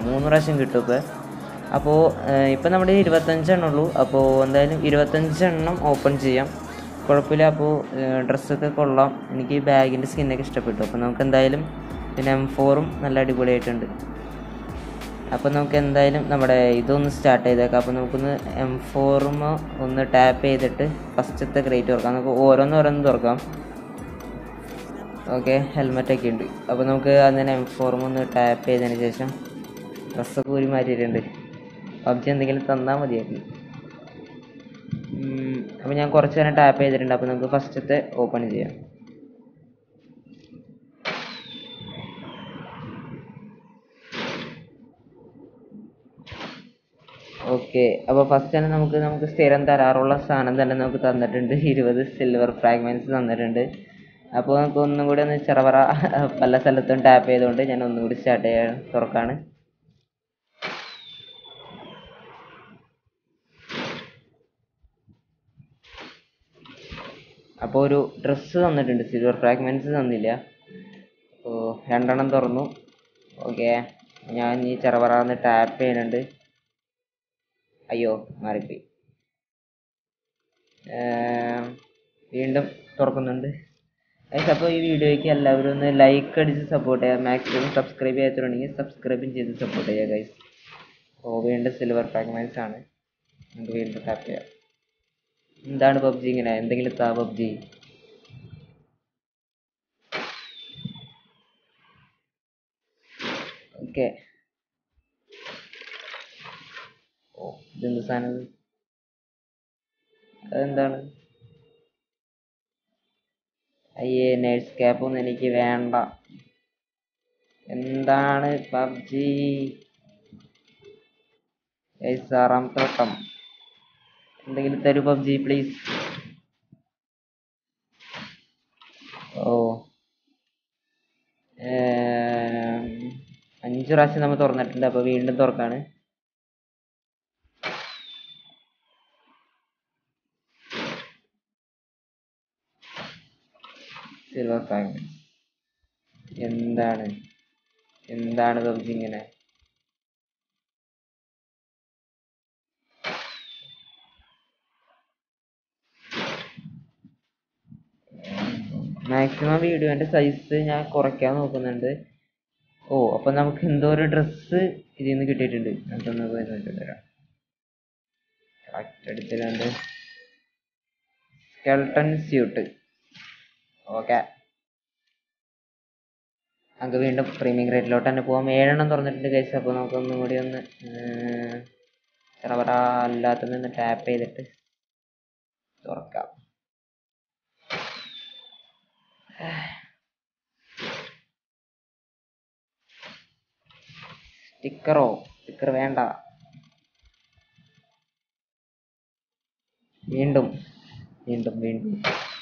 മൂന്ന് പ്രാവശ്യം കിട്ടും ഇപ്പോൾ അപ്പോൾ ഇപ്പം നമ്മുടെ ഇരുപത്തഞ്ചെണ്ണം ഉള്ളൂ അപ്പോൾ എന്തായാലും ഇരുപത്തഞ്ചെണ്ണം ഓപ്പൺ ചെയ്യാം കുഴപ്പമില്ല അപ്പോൾ ഡ്രസ്സൊക്കെ കൊള്ളാം എനിക്ക് ഈ ബാഗിൻ്റെ സ്കിന്നൊക്കെ ഇഷ്ടപ്പെട്ടു അപ്പോൾ നമുക്ക് എന്തായാലും പിന്നെ എം ഫോറും നല്ല അടിപൊളിയായിട്ടുണ്ട് അപ്പോൾ നമുക്ക് എന്തായാലും നമ്മുടെ ഇതൊന്ന് സ്റ്റാർട്ട് ചെയ്തേക്കാം അപ്പോൾ നമുക്കൊന്ന് എം ഫോറും ഒന്ന് ടാപ്പ് ചെയ്തിട്ട് ഫസ്റ്റത്തെ ക്രേറ്റ് തുറക്കാം നമുക്ക് ഓരോന്ന് ഓരോന്ന് തുറക്കാം ഓക്കെ ഹെൽമെറ്റൊക്കെ ഉണ്ട് അപ്പോൾ നമുക്ക് അങ്ങനെ എം ഫോറും ഒന്ന് ടാപ്പ് ചെയ്തതിന് ശേഷം ഡ്രസ്സൊക്കെ ഊരി മാറ്റിയിട്ടുണ്ട് പബ്ജി എന്തെങ്കിലും തന്നാൽ മതിയായിരുന്നു അപ്പോൾ ഞാൻ കുറച്ച് നേരം ടാപ്പ് ചെയ്തിട്ടുണ്ട് അപ്പോൾ നമുക്ക് ഫസ്റ്റത്തെ ഓപ്പൺ ചെയ്യാം ഓക്കെ അപ്പോൾ ഫസ്റ്റ് തന്നെ നമുക്ക് നമുക്ക് സ്ഥിരം തരാറുള്ള സാധനം തന്നെ നമുക്ക് തന്നിട്ടുണ്ട് ഇരുപത് സിൽവർ ഫ്രാഗ്മെൻറ്റ്സ് തന്നിട്ടുണ്ട് അപ്പോൾ നമുക്ക് ഒന്നും കൂടി ഒന്ന് ചെറവറ പല സ്ഥലത്തും ടാപ്പ് ചെയ്തുകൊണ്ട് ഞാൻ ഒന്നും കൂടി സ്റ്റാർട്ട് ചെയ്യാൻ തുറക്കാണ് അപ്പോൾ ഒരു ഡ്രസ്സ് തന്നിട്ടുണ്ട് സിൽവർ ഫ്രാഗ്മെൻറ്റ്സ് തന്നില്ല അപ്പോൾ രണ്ടെണ്ണം തുറന്നു ഓക്കെ ഞാൻ ഈ ചെറവറാന്ന് ടാപ്പ് ചെയ്യുന്നുണ്ട് അയ്യോ മാറിപ്പോയി ഏം, വീണ്ടും തുറക്കുന്നുണ്ട് ഗൈസ് അപ്പോൾ ഈ വീഡിയോയ്ക്ക് എല്ലാവരും ഒന്ന് ലൈക്ക് അടിച്ച് സപ്പോർട്ട് ചെയ്യുക മാക്സിമം സബ്സ്ക്രൈബ് ചെയ്യാത്തുണ്ടെങ്കിൽ സബ്സ്ക്രൈബും ചെയ്ത് സപ്പോർട്ട് ചെയ്യുക ഗൈസ് ഓ വീണ്ടും സിൽവർ ഫ്രാഗ്മെൻറ്റ്സ് ആണ് നമുക്ക് വീണ്ടും ടാപ്പ് ചെയ്യാം എന്താണ് പബ്ജി ഇങ്ങനെ എന്തെങ്കിലും താ പബ്ജി ഓക്കെ ഓ ഇതെന്ത് സാധനം ഇത്? അതെന്താണ് അയ്യേ നേഴ്സ് ക്യാപ്പ് ഒന്നും എനിക്ക് വേണ്ട എന്താണ് പബ്ജി ആറാമത്തെ വട്ടം എന്തെങ്കിലും തരൂ പബ്ജി പ്ലീസ് ഓ ഏം, അഞ്ച് പ്രാവശ്യം നമ്മൾ തുറന്നിട്ടുണ്ട് അപ്പോൾ വീണ്ടും തുറക്കാണ് സിൽവർ ഫ്രാഗ്മെന്റ് എന്താണ് എന്താണ് പബ്ജി ഇങ്ങനെ മാക്സിമം വീഡിയോന്റെ സൈസ് ഞാൻ കുറയ്ക്കാൻ നോക്കുന്നുണ്ട് ഓ അപ്പൊ നമുക്ക് എന്തോ ഒരു ഡ്രസ്സ് ഇതിൽ നിന്ന് കിട്ടിയിട്ടുണ്ട് നമുക്കൊന്ന് പോയി നോക്കിയിട്ട് വരാം കറക്റ്റ് അടിച്ചിട്ടുണ്ട് സ്കെൽട്ടൺ സ്യൂട്ട് ഓക്കെ നമുക്ക് വീണ്ടും പ്രീമിയം ഗ്രേഡിലോട്ട് തന്നെ പോകാം ഏഴെണ്ണം തുറന്നിട്ടുണ്ട് കഴിച്ച് അപ്പോൾ നമുക്കൊന്നും കൂടി ഒന്ന് ചെറവറ അല്ലാത്ത നിന്ന് ടാപ്പ് ചെയ്തിട്ട് തുറക്കാം സ്റ്റിക്കറോ സ്റ്റിക്കർ വേണ്ട വീണ്ടും വീണ്ടും വീണ്ടും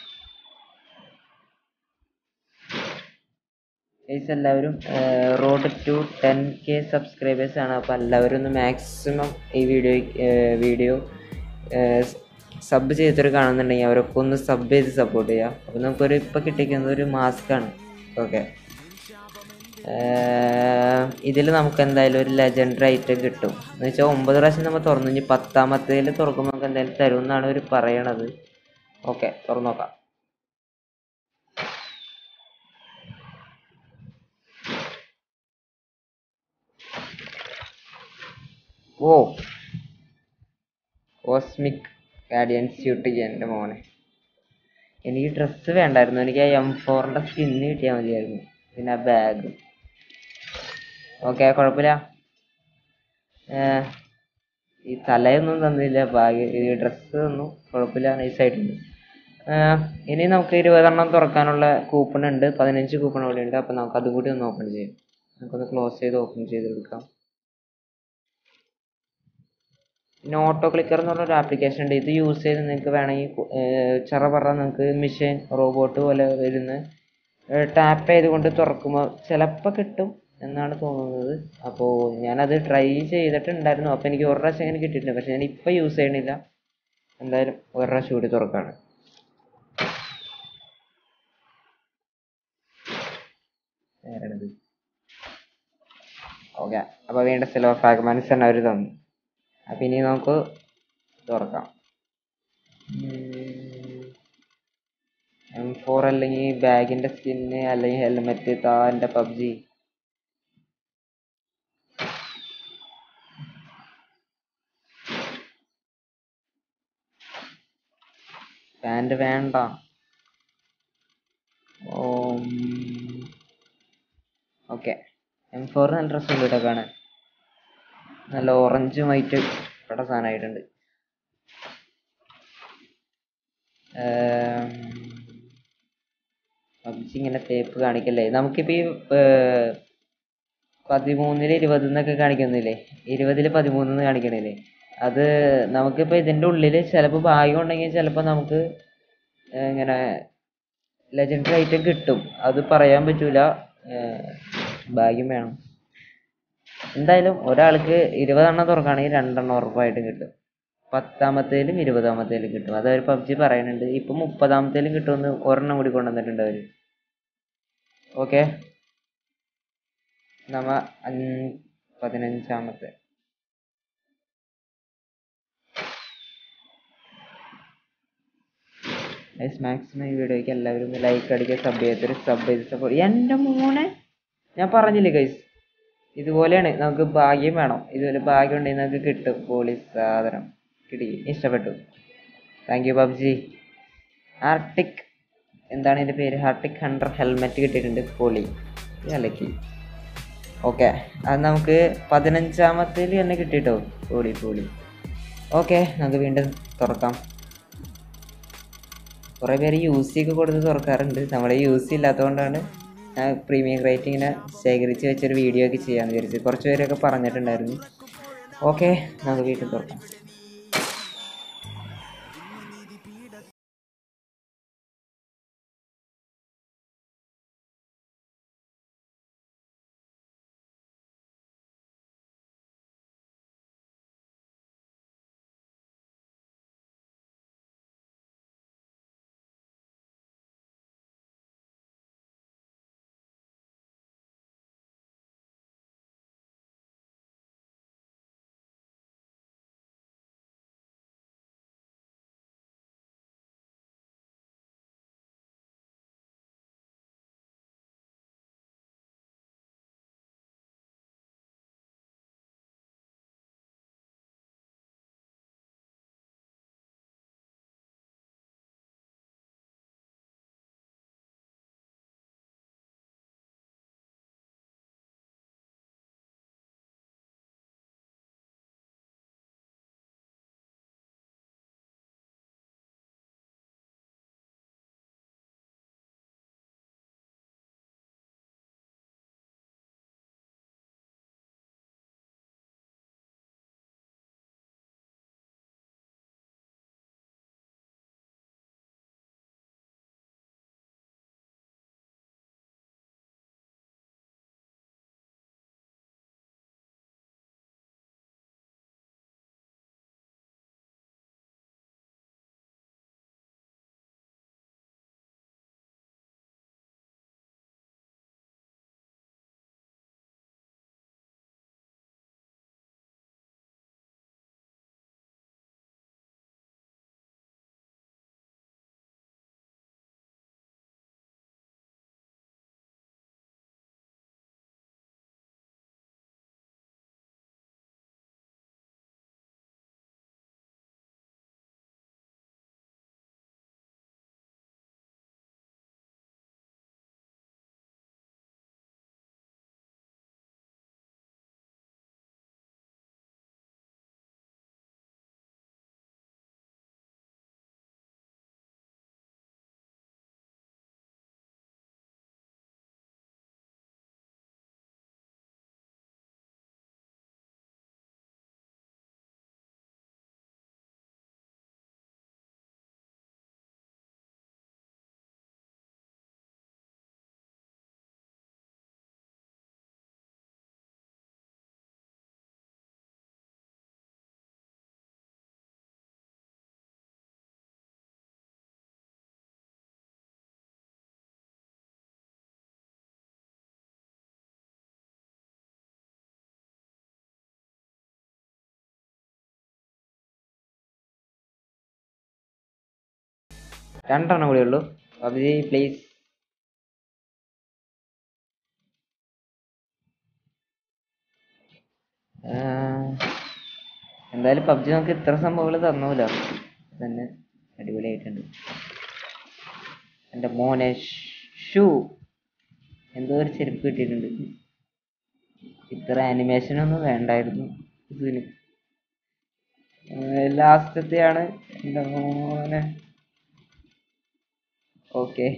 ഗൈസ് എല്ലാവരും road to ten K subscribers ആണ് അപ്പോൾ എല്ലാവരും ഒന്ന് മാക്സിമം ഈ വീഡിയോ വീഡിയോ സബ് ചെയ്തിട്ട് കാണുന്നുണ്ടെങ്കിൽ അവരൊക്കെ ഒന്ന് സബ് ചെയ്ത് സപ്പോർട്ട് ചെയ്യുക അപ്പോൾ നമുക്കൊരു ഇപ്പോൾ കിട്ടിയിരിക്കുന്നത് ഒരു മാസ്ക് ആണ് ഓക്കെ ഇതിൽ നമുക്ക് എന്തായാലും ഒരു ലെജൻഡറി ഐറ്റം കിട്ടും എന്ന് വെച്ചാൽ ഒമ്പത് പ്രാവശ്യം നമ്മൾ തുറന്നു ഇനി പത്താമത്തേൽ തുറക്കുമ്പോൾ നമുക്ക് എന്തായാലും തരും എന്നാണ് അവർ പറയണത് ഓക്കെ തുറന്നു നോക്കാം ഓ കോസ്മിക് ഗാർഡിയൻ സ്യൂട്ട് എൻ്റെ മോനെ എനിക്ക് ഡ്രസ്സ് വേണ്ടായിരുന്നു എനിക്ക് ആ എം ഫോറിൻ്റെ സ്കിന്ന് കിട്ടിയാൽ മതിയായിരുന്നു പിന്നെ ആ ബാഗ് ഓക്കെ കുഴപ്പമില്ല ഏർ, ഈ തലയൊന്നും തന്നില്ല ബാഗ് ഈ ഡ്രസ്സ് തന്നു കുഴപ്പമില്ല നൈസായിട്ടുണ്ട് ഇനി നമുക്ക് ഇരുപതെണ്ണം തുറക്കാനുള്ള കൂപ്പൺ ഉണ്ട് പതിനഞ്ച് കൂപ്പൺ ഇവിടെ ഉണ്ട് അപ്പോൾ നമുക്ക് അതും കൂടി ഒന്ന് ഓപ്പൺ ചെയ്യാം നമുക്കൊന്ന് ക്ലോസ് ചെയ്ത് ഓപ്പൺ ചെയ്ത് എടുക്കാം പിന്നെ ഓട്ടോ ക്ലിക്കർ എന്ന് പറഞ്ഞൊരു ആപ്ലിക്കേഷൻ ഉണ്ട് ഇത് യൂസ് ചെയ്ത് നിങ്ങൾക്ക് വേണമെങ്കിൽ ചെറ പറ നിങ്ങൾക്ക് മിഷൻ റോബോട്ട് പോലെ വരുന്ന ടാപ്പ് ചെയ്തുകൊണ്ട് തുറക്കുമ്പോൾ ചിലപ്പോൾ കിട്ടും എന്നാണ് തോന്നുന്നത് അപ്പോൾ ഞാനത് ട്രൈ ചെയ്തിട്ടുണ്ടായിരുന്നു അപ്പോൾ എനിക്ക് ഒരു പ്രാവശ്യം അങ്ങനെ കിട്ടിയിട്ടുണ്ട് പക്ഷേ ഞാൻ ഇപ്പോൾ യൂസ് ചെയ്യണില്ല എന്തായാലും ഒരു പ്രാവശ്യം കൂടി തുറക്കാണ് നേരാണിത് ഓക്കെ അപ്പോൾ വീണ്ടും സിലോ ഫ്രാഗ്മെൻറ്റ്സ് തന്നെ അവർ തന്നു അപ്പം ഇനി നമുക്ക് തുറക്കാം എം ഫോർ അല്ലെങ്കിൽ ബാഗിൻ്റെ സ്കിന്ന് അല്ലെങ്കിൽ ഹെൽമെറ്റ് താ എൻ്റെ പബ്ജി പാൻറ് വേണ്ട ഓക്കെ എം ഫോർ നല്ല ഡ്രസ്സ് ഉണ്ട് കേട്ടോ കാണാൻ നല്ല ഓറഞ്ചും വൈറ്റ് ഇവിടെ സാധനമായിട്ടുണ്ട് പബ്ജി ഇങ്ങനെ തേപ്പ് കാണിക്കല്ലേ നമുക്കിപ്പോൾ ഈ പതിമൂന്നിൽ ഇരുപത് എന്നൊക്കെ കാണിക്കുന്നില്ലേ ഇരുപതിൽ പതിമൂന്ന് കാണിക്കണില്ലേ അത് നമുക്കിപ്പോൾ ഇതിൻ്റെ ഉള്ളിൽ ചിലപ്പോൾ ഭാഗ്യം ഉണ്ടെങ്കിൽ ചിലപ്പോൾ നമുക്ക് ഇങ്ങനെ ലെജൻഡറി ഐറ്റം കിട്ടും അത് പറയാൻ പറ്റൂല ഭാഗ്യം വേണം എന്തായാലും ഒരാൾക്ക് ഇരുപതെണ്ണം തുറക്കുകയാണെങ്കിൽ രണ്ടെണ്ണം ഉറപ്പായിട്ടും കിട്ടും പത്താമത്തേലും ഇരുപതാമത്തേലും കിട്ടും അത് അവർ പബ്ജി പറയുന്നുണ്ട് ഇപ്പം മുപ്പതാമത്തേലും കിട്ടുമെന്ന് ഒരെണ്ണം കൂടി കൊണ്ടുവന്നിട്ടുണ്ട് അവർ ഓക്കെ നമ്മ പതിനഞ്ചാമത്തെ മാക്സിമം ഈ വീഡിയോയ്ക്ക് എല്ലാവരും ലൈക്ക് അടിക്കുക സബ് ചെയ്തൊരു സബ് ചെയ്ത് സപ്പോർട്ട് എൻ്റെ മോനെ ഞാൻ പറഞ്ഞില്ലേ ഗൈസ് ഇതുപോലെയാണ് നമുക്ക് ഭാഗ്യം വേണം ഇതുപോലെ ഭാഗ്യം ഉണ്ടെങ്കിൽ നമുക്ക് കിട്ടും പോളി സാധനം കിട്ടി ഇഷ്ടപ്പെട്ടു താങ്ക് യു പബ്ജി ആർട്ടിക് എന്താണ് ഇതിൻ്റെ പേര് ആർട്ടിക് ഹൺഡ്രഡ് ഹെൽമെറ്റ് കിട്ടിയിട്ടുണ്ട് പൊളി കലക്കി ഓക്കെ അത് നമുക്ക് പതിനഞ്ചാമത്തേൽ തന്നെ കിട്ടിട്ടോ പൊളി പൊളി ഓക്കെ നമുക്ക് വീണ്ടും തുറക്കാം കുറേ പേര് യു സി ഒക്കെ കൊടുത്ത് തുറക്കാറുണ്ട് നമ്മുടെ യു സി ഇല്ലാത്തതുകൊണ്ടാണ് ഞാൻ പ്രീമിയം റേറ്റിങ്ങിനെ ശേഖരിച്ച് വെച്ചൊരു വീഡിയോ ഒക്കെ ചെയ്യാമെന്ന് വിചാരിച്ചു കുറച്ച് പേരൊക്കെ പറഞ്ഞിട്ടുണ്ടായിരുന്നു ഓക്കെ നമുക്ക് വീട്ടിൽ തുറക്കാം രണ്ടെണ്ണം കൂടി ഉള്ളൂ പബ്ജി പ്ലീസ് എന്തായാലും പബ്ജി നമുക്ക് ഇത്ര സംഭവങ്ങൾ തന്നൂല തന്നെ അടിപൊളിയായിട്ടുണ്ട് എൻ്റെ മോനെ ഷൂ എന്തോ ഒരു ചെരുപ്പ് കിട്ടിയിട്ടുണ്ട് ഇത്ര ആനിമേഷൻ ഒന്നും വേണ്ടായിരുന്നു ഇതിന് ലാസ്റ്റത്തെയാണ് എൻ്റെ മോനെ ഓക്കെ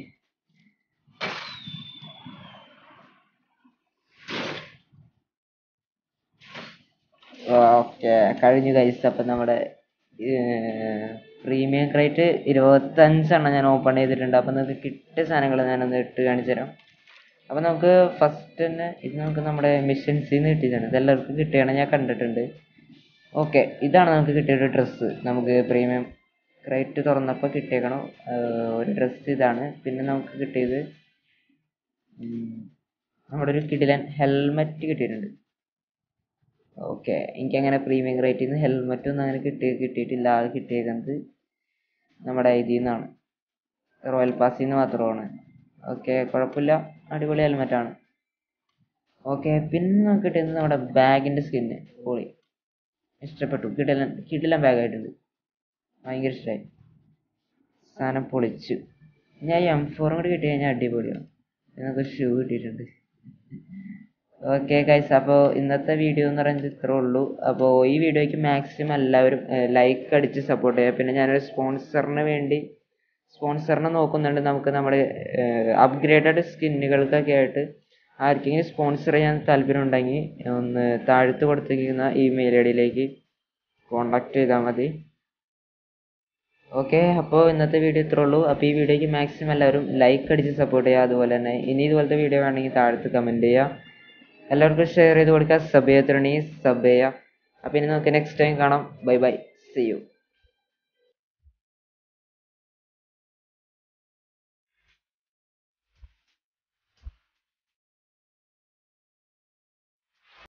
ഓക്കെ കഴിഞ്ഞു കഴിച്ചു അപ്പം നമ്മുടെ പ്രീമിയം ക്രേറ്റ് ഇരുപത്തഞ്ചെണ്ണം ഞാൻ ഓപ്പൺ ചെയ്തിട്ടുണ്ട് അപ്പം നിങ്ങൾക്ക് കിട്ടിയ സാധനങ്ങൾ ഞാനൊന്ന് ഇട്ട് കാണിച്ചു തരാം അപ്പം നമുക്ക് ഫസ്റ്റ് തന്നെ ഇത് നമുക്ക് നമ്മുടെ മിഷൻസിൽ നിന്ന് കിട്ടിയതാണ് ഇതെല്ലാവർക്കും കിട്ടിയാണ് ഞാൻ കണ്ടിട്ടുണ്ട് ഓക്കെ ഇതാണ് നമുക്ക് കിട്ടിയൊരു ഡ്രസ്സ് നമുക്ക് പ്രീമിയം ക്രേറ്റ് തുറന്നപ്പോൾ കിട്ടിയേക്കണം ഒരു ഡ്രസ്സ് ഇതാണ് പിന്നെ നമുക്ക് കിട്ടിയത് നമ്മുടെ ഒരു കിടിലൻ ഹെൽമെറ്റ് കിട്ടിയിട്ടുണ്ട് ഓക്കെ എനിക്കങ്ങനെ പ്രീമിയം റേറ്റിൽ നിന്ന് ഹെൽമെറ്റ് ഒന്നും അങ്ങനെ കിട്ടി കിട്ടിയിട്ടില്ല അത് കിട്ടിയേക്കുന്നത് നമ്മുടെ ഇതിൽ നിന്നാണ് റോയൽ പാസിൽ നിന്ന് മാത്രമാണ് ഓക്കെ കുഴപ്പമില്ല അടിപൊളി ഹെൽമെറ്റാണ് ഓക്കെ പിന്നെ നമുക്ക് കിട്ടിയത് നമ്മുടെ ബാഗിൻ്റെ സ്കിന്ന് പൊളി ഇഷ്ടപ്പെട്ടു കിടിലൻ കിടിലൻ ബാഗായിട്ടുണ്ട് ഭയങ്കര ഇഷ്ടമായി സാധനം പൊളിച്ചു ഞാൻ എം ഫോറും കൂടി കിട്ടി കഴിഞ്ഞാൽ അടിപൊളിയാണ് നമുക്ക് ഷൂ കിട്ടിയിട്ടുണ്ട് ഓക്കെ ഗൈസ് അപ്പോൾ ഇന്നത്തെ വീഡിയോ എന്ന് പറയുന്നത് ഇത്രേ ഉള്ളൂ അപ്പോൾ ഈ വീഡിയോയ്ക്ക് മാക്സിമം എല്ലാവരും ലൈക്ക് അടിച്ച് സപ്പോർട്ട് ചെയ്യുക പിന്നെ ഞാനൊരു സ്പോൺസറിന് വേണ്ടി സ്പോൺസറിനെ നോക്കുന്നുണ്ട് നമുക്ക് നമ്മുടെ അപ്ഗ്രേഡഡ് സ്കിന്നുകൾക്കൊക്കെ ആയിട്ട് ആർക്കെങ്കിലും സ്പോൺസർ ചെയ്യാൻ താല്പര്യം ഉണ്ടെങ്കിൽ ഒന്ന് താഴ്ത്ത് കൊടുത്തിരിക്കുന്ന ഇമെയിൽ ഐ ഡിയിലേക്ക് കോണ്ടാക്ട് ചെയ്താൽ മതി ഓക്കെ അപ്പോൾ ഇന്നത്തെ വീഡിയോ ഇത്രേ ഉള്ളൂ അപ്പോൾ ഈ വീഡിയോയ്ക്ക് മാക്സിമം എല്ലാവരും ലൈക്ക് അടിച്ച് സപ്പോർട്ട് ചെയ്യുക അതുപോലെ തന്നെ ഇനി ഇതുപോലത്തെ വീഡിയോ വേണമെങ്കിൽ താഴത്ത് കമൻറ്റ് ചെയ്യുക എല്ലാവർക്കും ഷെയർ ചെയ്ത് കൊടുക്കുക സബ് ചെയ്യത്തിട്ടുണ്ടെങ്കിൽ സബ് ചെയ്യുക അപ്പോൾ ഇനി നമുക്ക് നെക്സ്റ്റ് ടൈം കാണാം ബൈ ബൈ സി യു